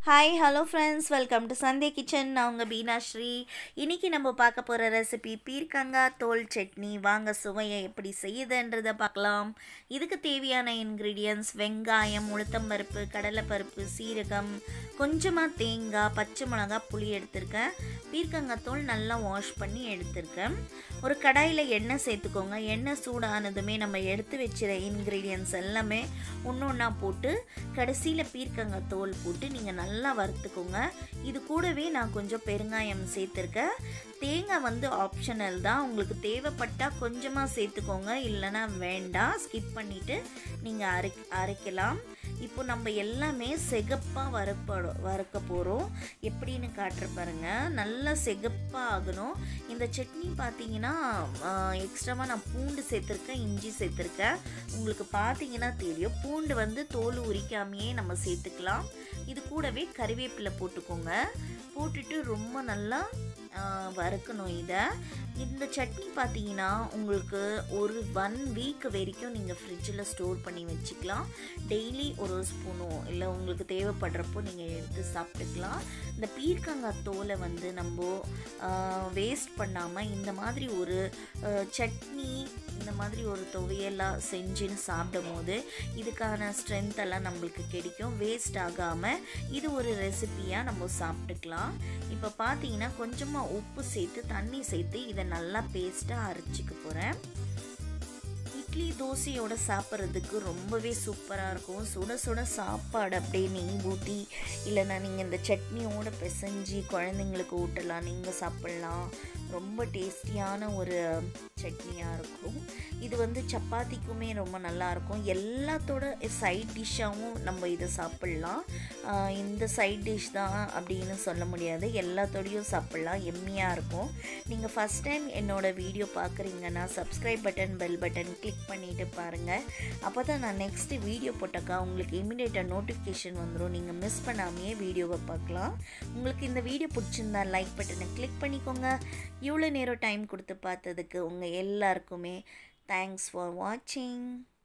hi hello friends welcome to Sandhe kitchen நான் உங்கள் பீனாஸ்ரீ இன்றைக்கி நம்ம பார்க்க போகிற ரெசிபி பீர்க்கங்காய் தோல் சட்னி வாங்க சுவையை எப்படி செய்யுதுன்றதை பார்க்கலாம் இதுக்கு தேவையான இன்க்ரீடியன்ஸ் வெங்காயம் உளுத்தம்பருப்பு கடலைப்பருப்பு சீரகம் கொஞ்சமாக தேங்காய் பச்சை மிளகா புளி எடுத்திருக்கேன் பீர்க்கங்காய் தோல் நல்லா வாஷ் பண்ணி எடுத்திருக்கேன் ஒரு கடாயில் எண்ணெய் சேர்த்துக்கோங்க எண்ணெய் சூடானதுமே நம்ம எடுத்து வச்சிர இன்க்ரீடியன்ஸ் எல்லாமே ஒன்று ஒன்றா போட்டு கடைசியில் பீர்க்கங்காய் தோல் போட்டு நீங்கள் நல்லா வறுத்துக்கோங்க இது கூடவே நான் கொஞ்சம் பெருங்காயம் சேர்த்துருக்கேன் தேங்காய் வந்து ஆப்ஷனல் தான் உங்களுக்கு தேவைப்பட்டால் கொஞ்சமாக சேர்த்துக்கோங்க இல்லைன்னா வேண்டாம் ஸ்கிப் பண்ணிவிட்டு நீங்கள் அரை அரைக்கலாம் இப்போ நம்ம எல்லாமே செகப்பாக வறுப்ப வறுக்க போகிறோம் எப்படின்னு காட்டுற பாருங்க நல்லா செகப்பாக ஆகணும் இந்த சட்னி பார்த்தீங்கன்னா எக்ஸ்ட்ராவாக நான் பூண்டு சேர்த்துருக்கேன் இஞ்சி சேர்த்துருக்கேன் உங்களுக்கு பார்த்தீங்கன்னா தெரியும் பூண்டு வந்து தோல் உரிக்காமையே நம்ம சேர்த்துக்கலாம் இது கூடவே கறிவேப்பிலை போட்டுக்கோங்க போட்டுட்டு ரொம்ப நல்லா வறுக்கணும் இதை இந்த சட்னி பார்த்தீங்கன்னா உங்களுக்கு ஒரு ஒன் வீக் வரைக்கும் நீங்கள் ஃப்ரிட்ஜில் ஸ்டோர் பண்ணி வச்சுக்கலாம் டெய்லி ஒரு ஸ்பூனோ இல்லை உங்களுக்கு தேவைப்படுறப்போ நீங்கள் எடுத்து சாப்பிட்டுக்கலாம் இந்த பீர்க்கங்காய் தோலை வந்து நம்ம வேஸ்ட் பண்ணாமல் இந்த மாதிரி ஒரு சட்னி இந்த மாதிரி ஒரு துவையெல்லாம் செஞ்சுன்னு சாப்பிடும் போது இதுக்கான ஸ்ட்ரென்த் எல்லாம் நம்மளுக்கு கிடைக்கும் வேஸ்ட் ஆகாமல் இது ஒரு ரெசிப்பியாக நம்ம சாப்பிட்டுக்கலாம் இப்போ பார்த்தீங்கன்னா கொஞ்சமாக உப்பு சேர்த்து தண்ணி சேர்த்து இதை நல்லா பேஸ்ட்டாக அரைச்சிக்க போகிறேன் இட்லி தோசையோட சாப்பிட்றதுக்கு ரொம்பவே சூப்பராக இருக்கும் சுட சுட சாப்பாடு அப்படியே நெய் ஊற்றி இல்லைன்னா நீங்கள் இந்த சட்னியோட பிசைஞ்சு குழந்தைங்களுக்கு ஊட்டலாம் நீங்கள் சாப்பிட்லாம் ரொம்ப டேஸ்டியான ஒரு சட்னியாக இருக்கும் இது வந்து சப்பாத்திக்குமே ரொம்ப நல்லாயிருக்கும் எல்லாத்தோட சைட் டிஷ்ஷாகவும் நம்ம இதை சாப்பிட்லாம் இந்த சைட் டிஷ் தான் அப்படின்னு சொல்ல முடியாது எல்லாத்தோடையும் சாப்பிட்லாம் எம்மியாக இருக்கும் நீங்கள் ஃபஸ்ட் டைம் என்னோடய வீடியோ பார்க்குறீங்கன்னா subscribe button bell button click பண்ணிவிட்டு பாருங்கள் அப்போ தான் நான் நெக்ஸ்ட்டு வீடியோ போட்டக்கா உங்களுக்கு இமீடியட்டாக நோட்டிஃபிகேஷன் வந்துடும் நீங்கள் மிஸ் பண்ணாமையே வீடியோவை பார்க்கலாம் உங்களுக்கு இந்த வீடியோ பிடிச்சிருந்தா லைக் பட்டனை கிளிக் பண்ணிக்கோங்க இவ்வளோ நேரம் டைம் கொடுத்து பார்த்ததுக்கு உங்கள் எல்லாருக்குமே தேங்க்ஸ் ஃபார் வாட்சிங்